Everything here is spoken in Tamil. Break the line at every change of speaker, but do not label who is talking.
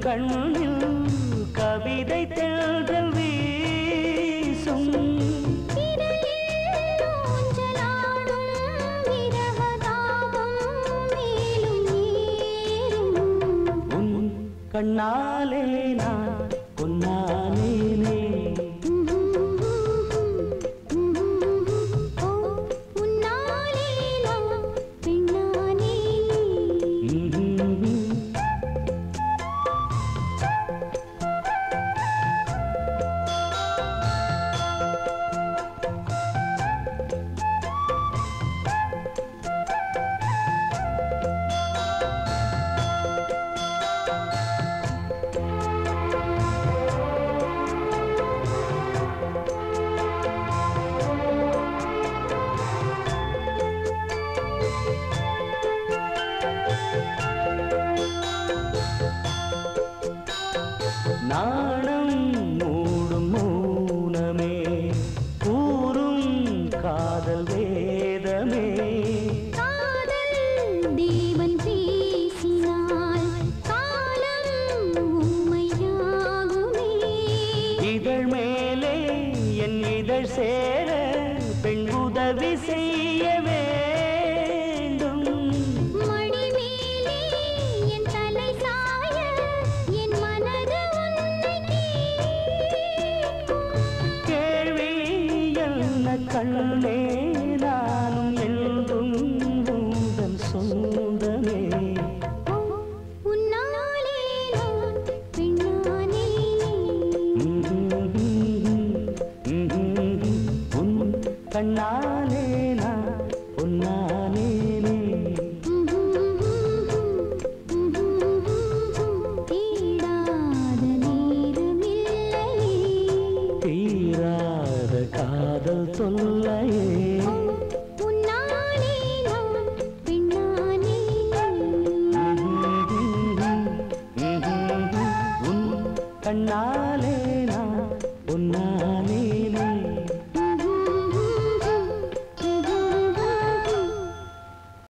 கண்ணில் கவிதை தேடல் வீசும்
ஊஞ்சலாடும் விரகதாபம் மேலும் ஏறும்
உன் கண்ணாலே நான் பொன்னானேனே
ஓ உன்னாலே நான் பெண்ணானே
நாணம் மூடும் மௌனமே கூறும் காதல் வேதமே
காதல் தேவன் பேசினால் காலம் ஊமையாகுமே
இதழ் மேலே என் இதழ் சேர பெண் உதவி செய்ய வேண்டும்
மடி மேலே என் தலை சாய என் மனது உன்னை கேட்கும்.
கேள்வி என்ன கண்ணே நானும் என்றும் உந்தன் சொந்தமே
ஓ, உன்னாலே நான் பெண்ணானே
உன் கண்ணாலே நான் பொன்னானேனே
தேடாத நேரமில்லையே
தீராத காதல் தொல்லையே
உன்னாலே நான் பெண்ணானே
உன் கண்ணாலே